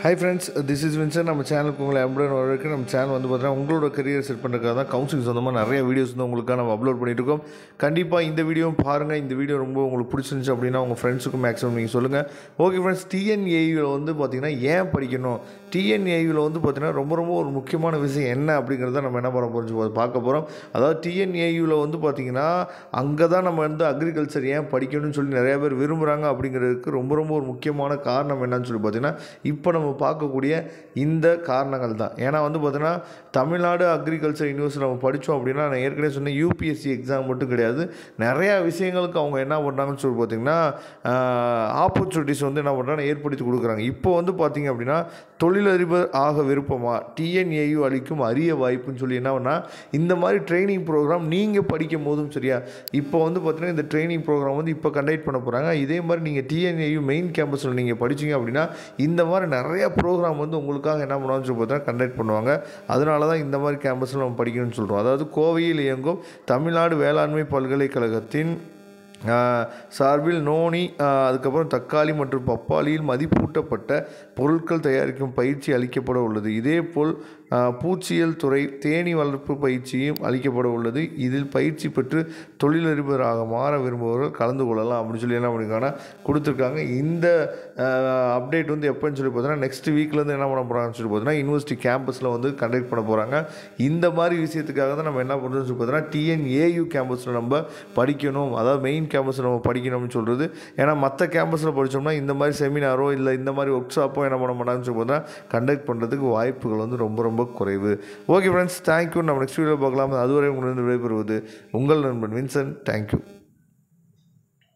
high friends this is Vinson நம்ம சேனலுக்கு உங்களை எம்புடன் வரவேற்கு நம்ம சேனல் வந்து பார்த்தீங்கன்னா உங்களோட கரியர் செட் பண்ணுறதுக்காக தான் கவுன்சிலிங் சொந்தமாக நிறைய வீடியோஸ் வந்து உங்களுக்காக நம்ம அப்லோட் பண்ணிட்டு இருக்கோம் கண்டிப்பாக இந்த வீடியோவும் பாருங்கள் இந்த வீடியோ ரொம்ப உங்களுக்கு பிடிச்சிருந்துச்சு அப்படின்னா உங்கள் ஃப்ரெண்ட்ஸுக்கும் மேக்ஸிமம் நீங்கள் சொல்லுங்கள் ஓகே ஃப்ரெண்ட்ஸ் டிஎன்ஏயூவில் வந்து பார்த்தீங்கன்னா ஏன் படிக்கணும் டிஎன்ஏயூவில் வந்து பார்த்தீங்கன்னா ரொம்ப ரொம்ப ஒரு முக்கியமான விஷயம் என்ன அப்படிங்கிறத நம்ம என்ன பண்ண போகிறோம் பார்க்க போகிறோம் அதாவது டிஎன்ஏயூவில் வந்து பார்த்தீங்கன்னா அங்கே தான் நம்ம வந்து அக்ரிகல்ச்சர் ஏன் படிக்கணும்னு சொல்லி நிறைய பேர் விரும்புகிறாங்க அப்படிங்கிறதுக்கு ரொம்ப ரொம்ப ஒரு முக்கியமான காரணம் என்னன்னு சொல்லி பார்த்தீங்கன்னா இப்போ நம்ம பார்க்கக்கூடிய இந்த காரணங்கள் தான் ஏன்னா வந்து பார்த்தீங்கன்னா தமிழ்நாடு அக்ரிகல்ச்சர் யூனிவர்சிட்டி நம்ம படித்தோம் அப்படின்னா நான் ஏற்கனவே சொன்னேன் யூபிஎஸ்சி எக்ஸாம் மட்டும் கிடையாது நிறையா விஷயங்களுக்கு அவங்க என்ன பண்ணுறாங்கன்னு சொல்லி பார்த்தீங்கன்னா ஆப்பர்ச்சுனிட்டிஸ் வந்து என்ன பண்ணுறாங்க ஏற்படுத்தி கொடுக்குறாங்க இப்போ வந்து பார்த்தீங்க அப்படின்னா தொழிலதிபர் ஆக விருப்பமா டிஎன்ஏயு அளிக்கும் அரிய வாய்ப்புன்னு சொல்லி என்ன பண்ணால் இந்த மாதிரி ட்ரைனிங் ப்ரோக்ராம் நீங்கள் படிக்கும் போதும் சரியா இப்போ வந்து பார்த்தீங்கன்னா இந்த ட்ரைனிங் ப்ரோக்ராம் வந்து இப்போ கண்டக்ட் பண்ண போகிறாங்க இதே மாதிரி நீங்கள் டிஎன்ஏயு மெயின் கேம்பஸில் நீங்கள் படிச்சீங்க அப்படின்னா இந்த மாதிரி நிறைய ப்ரோக்ராம் வந்து உங்களுக்காக என்ன பண்ணுவாங்கன்னு சொல்லி பார்த்தா கண்டக்ட் பண்ணுவாங்க அதனால தான் இந்த மாதிரி கேம்பஸில் நம்ம படிக்கணும்னு சொல்கிறோம் அதாவது கோவையில் இயங்கும் தமிழ்நாடு வேளாண்மை பல்கலைக்கழகத்தின் ஆஹ், சார்பில் நோனி ஆஹ், அதுக்கப்புறம் தக்காளி மற்றும் பப்பாளியில் மதிப்பூட்டப்பட்ட பொருட்கள் தயாரிக்கும் பயிற்சி அளிக்கப்பட உள்ளது இதேபோல் ஆஹ், பூச்சியியல் துறை தேனீ வளர்ப்பு பயிற்சியும் அளிக்கப்பட உள்ளது இதில் பயிற்சி பெற்று தொழிலதிபராக மாற விரும்புபவர்கள் கலந்து கொள்ளலாம் அப்படின்னு சொல்லி என்ன பண்ணியிருக்காங்கன்னா கொடுத்துருக்காங்க இந்த அப்டேட் வந்து எப்போன்னு சொல்லி பார்த்தீங்கன்னா நெக்ஸ்ட் வீக்லேருந்து என்ன பண்ண போகிறாங்கன்னு சொல்லி பார்த்தீங்கன்னா யூனிவர்சிட்டி கேம்பஸில் வந்து கண்டக்ட் பண்ண போகிறாங்க இந்த மாதிரி விஷயத்துக்காக தான் நம்ம என்ன பண்ணுறோம்னு சொல்லி பார்த்தீங்கன்னா டிஎன்ஏயு கேம்பஸில் நம்ம படிக்கணும் அதாவது மெயின் கேம்பஸில் நம்ம படிக்கணும்னு சொல்கிறது ஏன்னா மற்ற கேம்பஸில் படித்தோம்னா இந்த மாதிரி செமினாரோ இல்லை இந்த மாதிரி ஒர்க் ஷாப்போ என்ன பண்ண மாட்டாங்கன்னு சொல்லி பார்த்தீங்கன்னா கண்டக்ட் பண்ணுறதுக்கு வாய்ப்புகள் வந்து ரொம்ப ரொம்ப குறைவு ஓகே ஃப்ரெண்ட்ஸ் தேங்க்யூ நம்ம நெக்ஸ்ட் வீடியோ பார்க்கலாம் அதுவரை உங்களிடம் விடைபெறுவது உங்கள் நண்பன் வின்சன் தேங்க்யூ